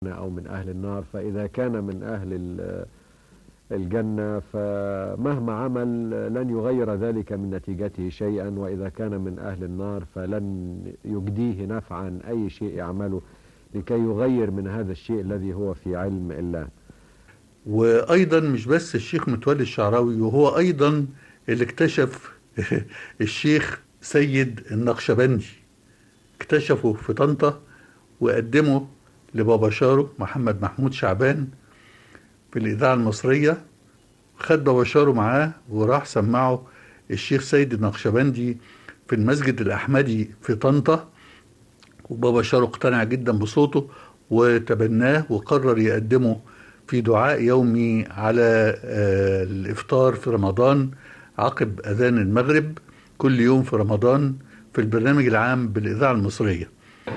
أو من أهل النار فإذا كان من أهل الجنة فمهما عمل لن يغير ذلك من نتيجته شيئا وإذا كان من أهل النار فلن يجديه نفعا أي شيء يعمله لكي يغير من هذا الشيء الذي هو في علم الله وأيضا مش بس الشيخ متولي الشعراوي وهو أيضا اللي اكتشف الشيخ سيد النقشبندي اكتشفه في طنطا وقدمه لبابا شارو محمد محمود شعبان في الإذاعة المصرية خد بابا شارو معاه وراح سمعه الشيخ سيد النقشبندي في المسجد الأحمدي في طنطا وبابا شارو اقتنع جدا بصوته وتبناه وقرر يقدمه في دعاء يومي على الإفطار في رمضان عقب أذان المغرب كل يوم في رمضان في البرنامج العام بالإذاعة المصرية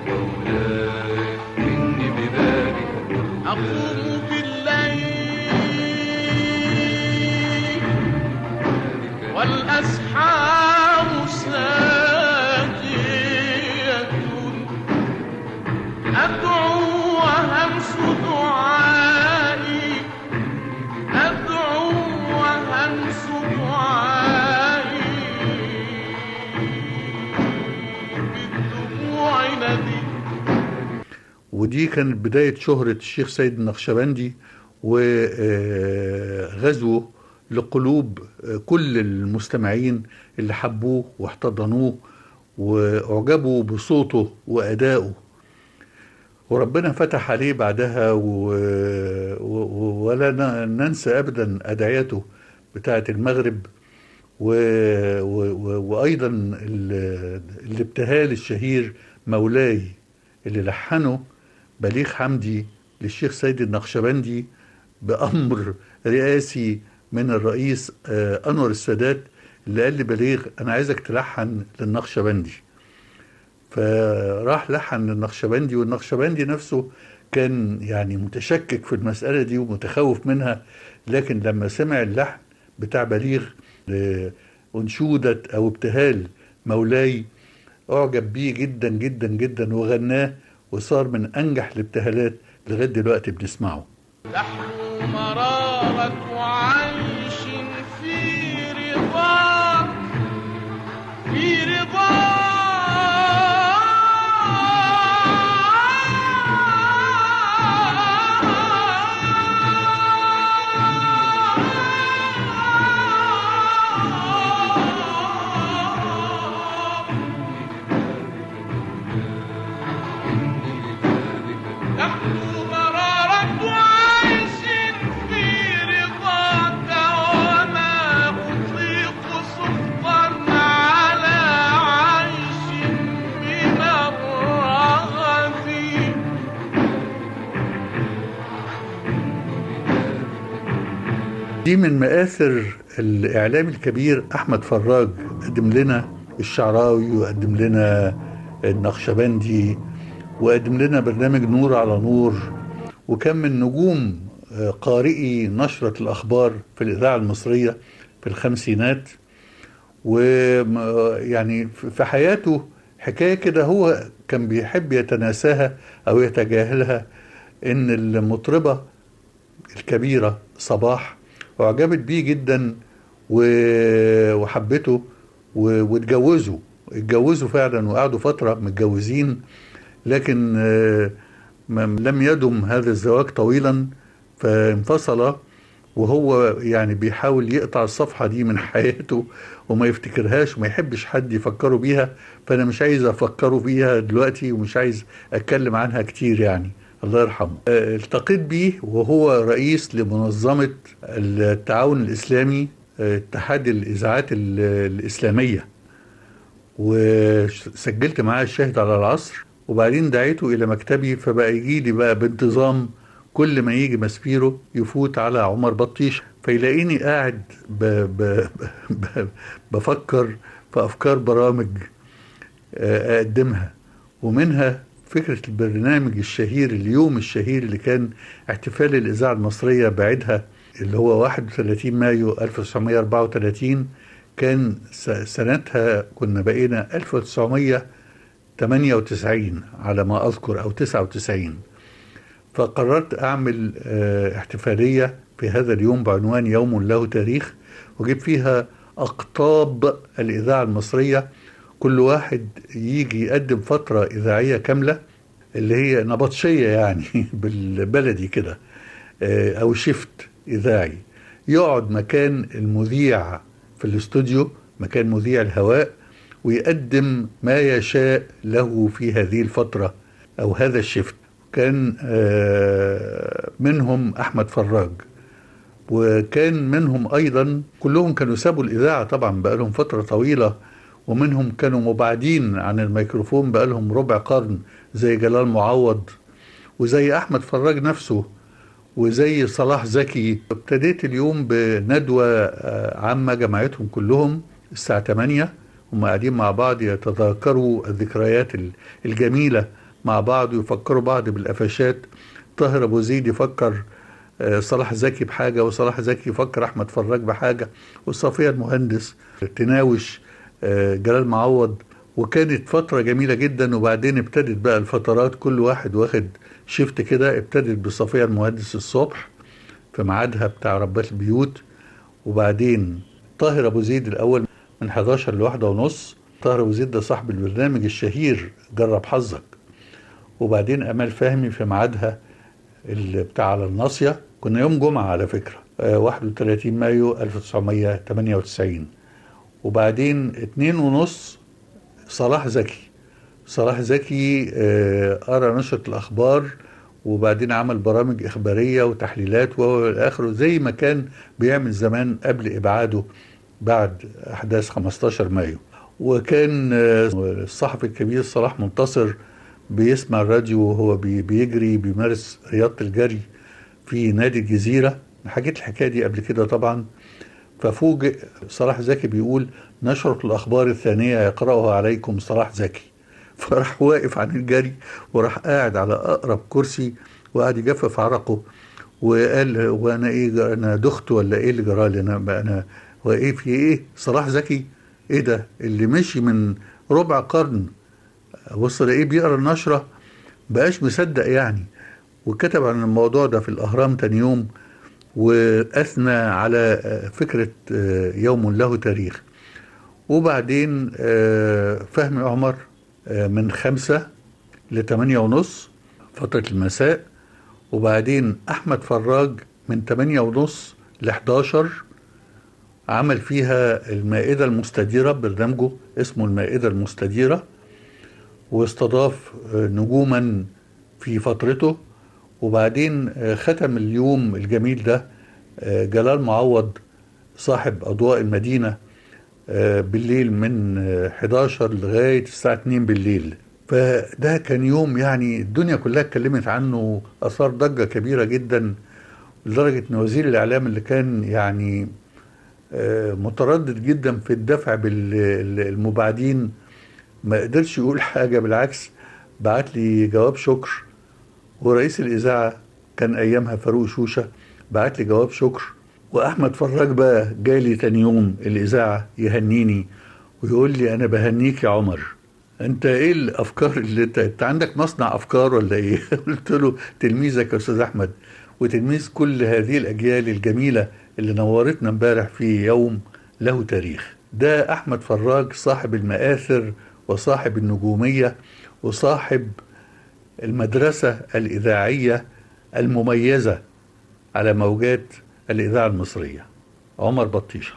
أقوم بالليل والأسحار ساجية أدعو وهمس دعائي أدعو وهمس دعائي بالدموع نبي ودي كانت بداية شهرة الشيخ سيد النقشبندي وغزوه لقلوب كل المستمعين اللي حبوه واحتضنوه واعجبوا بصوته وادائه وربنا فتح عليه بعدها و... و... ولا ننسى ابدا ادعيته بتاعه المغرب و... و... وايضا ال... الابتهال الشهير مولاي اللي لحنه بليغ حمدي للشيخ سيد النقشبندي بأمر رئاسي من الرئيس أنور السادات اللي قال لبليغ أنا عايزك تلحن للنقشبندي فراح لحن للنقشبندي والنقشبندي نفسه كان يعني متشكك في المسألة دي ومتخوف منها لكن لما سمع اللحن بتاع بليغ أنشودة أو ابتهال مولاي أعجب بيه جدا جدا جدا وغناه وصار من أنجح الابتهالات لغاية دلوقتي بنسمعه لحن مرارة عيش في رضا في رضا لحن مرارة عيش في رضاك وما أطيق سخطا على عيش من الرغد دي من مآثر الإعلام الكبير أحمد فراج قدم لنا الشعراوي وقدم لنا النقشبندي وقدم لنا برنامج نور على نور وكان من نجوم قارئي نشرة الأخبار في الإذاعة المصرية في الخمسينات ويعني في حياته حكاية كده هو كان بيحب يتناساها أو يتجاهلها إن المطربة الكبيرة صباح أعجبت بيه جدا وحبته واتجوزوا اتجوزوا فعلا وقعدوا فترة متجوزين لكن لم يدم هذا الزواج طويلا فانفصل وهو يعني بيحاول يقطع الصفحة دي من حياته وما يفتكرهاش وما يحبش حد يفكره بيها فأنا مش عايز أفكره بيها دلوقتي ومش عايز أتكلم عنها كتير يعني الله يرحمه التقيت بيه وهو رئيس لمنظمة التعاون الإسلامي اتحاد الإذاعات الإسلامية وسجلت معاه الشاهد على العصر وبعدين دعيته إلى مكتبي فبقى يجي لي بقى بانتظام كل ما يجي مسبيرو يفوت على عمر بطيش فيلاقيني قاعد ب ب ب بفكر في أفكار برامج أقدمها ومنها فكرة البرنامج الشهير اليوم الشهير اللي كان احتفال الإذاعة المصرية بعيدها اللي هو 31 مايو 1934 كان سنتها كنا بقينا 1998 على ما أذكر أو 99 فقررت أعمل آه، احتفالية في هذا اليوم بعنوان يوم له تاريخ وجيب فيها أقطاب الإذاعة المصرية كل واحد يجي يقدم فترة إذاعية كاملة اللي هي نبطشية يعني بالبلدي كده آه، أو شيفت إذاعي يقعد مكان المذيع في الاستوديو مكان مذيع الهواء ويقدم ما يشاء له في هذه الفترة أو هذا الشفت كان آه، منهم أحمد فراج وكان منهم أيضا كلهم كانوا سابوا الإذاعة طبعا بقالهم فترة طويلة ومنهم كانوا مبعدين عن الميكروفون بقالهم ربع قرن زي جلال معوض وزي أحمد فراج نفسه وزي صلاح زكي ابتديت اليوم بندوة آه، عامة جمعتهم كلهم الساعة 8 هم قاعدين مع بعض يتذاكروا الذكريات ال- الجميلة مع بعض ويفكروا بعض بالقفشات طاهر أبو زيد يفكر آه، صلاح زكي بحاجة وصلاح زكي يفكر أحمد فراج بحاجة وصفية المهندس تناوش آه، جلال معوض وكانت فترة جميلة جدا وبعدين ابتدت بقى الفترات كل واحد واخد شيفت كده ابتدت بصفية المهندس الصبح في ميعادها بتاع ربات البيوت وبعدين طاهر ابو زيد الاول من 11 لواحدة ونص طاهر ابو زيد ده صاحب البرنامج الشهير جرب حظك وبعدين امال فهمي في ميعادها اللي بتاع على الناصيه كنا يوم جمعه على فكره آه، 31 مايو 1998 وبعدين اتنين ونص صلاح زكي صلاح زكي آه، قرا نشرة الأخبار وبعدين عمل برامج إخبارية وتحليلات وإلى آخره زي ما كان بيعمل زمان قبل إبعاده بعد أحداث 15 مايو وكان آه، الصحفي الكبير صلاح منتصر بيسمع الراديو وهو بي- بيجري بيمارس رياضة الجري في نادي الجزيرة حكيت الحكاية دي قبل كده طبعا ففوجئ صلاح زكي بيقول نشرة الأخبار الثانية يقرأها عليكم صلاح زكي فراح واقف عن الجري وراح قاعد على أقرب كرسي وقعد يجفف عرقه وقال وانا ايه جر- انا دخت ولا ايه اللي جرالي انا انا هو ايه في ايه صلاح زكي ايه ده اللي مشي من ربع قرن وصل ايه بيقرا النشره بقاش مصدق يعني وكتب عن الموضوع ده في الاهرام تاني يوم واثنى على آه، فكره آه، يوم له تاريخ وبعدين آه، فهمي عمر آه، من خمسة لتمانية ونص فترة المساء وبعدين أحمد فراج من تمانية ونص لحداشر عمل فيها المائدة المستديرة برنامجه اسمه المائدة المستديرة واستضاف آه، نجوما في فترته وبعدين آه، ختم اليوم الجميل ده آه، جلال معوض صاحب أضواء المدينة آه، بالليل من آه، 11 لغاية الساعة 2 بالليل فده كان يوم يعني الدنيا كلها اتكلمت عنه أثار ضجة كبيرة جدا لدرجة أن وزير الإعلام اللي كان يعني آه، متردد جدا في الدفع بالمبعدين ما قدرش يقول حاجة بالعكس بعت لي جواب شكر ورئيس الإذاعة كان أيامها فاروق شوشة بعت لي جواب شكر وأحمد فراج بقى جالي تاني يوم الإذاعة يهنيني ويقول لي أنا بهنيك يا عمر أنت إيه الأفكار اللي أنت أنت عندك مصنع أفكار ولا إيه؟ قلت له تلميذك يا أستاذ أحمد وتلميذ كل هذه الأجيال الجميلة اللي نورتنا امبارح في يوم له تاريخ ده أحمد فراج صاحب المآثر وصاحب النجومية وصاحب المدرسة الإذاعية المميزة على موجات الإذاعة المصرية عمر بطيشة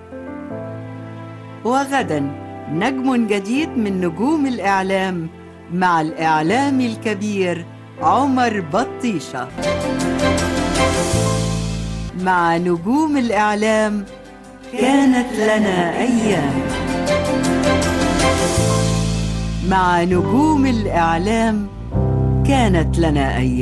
وغدا نجم جديد من نجوم الإعلام مع الإعلامي الكبير عمر بطيشة مع نجوم الإعلام كانت لنا أيام مع نجوم الإعلام كانت لنا أيام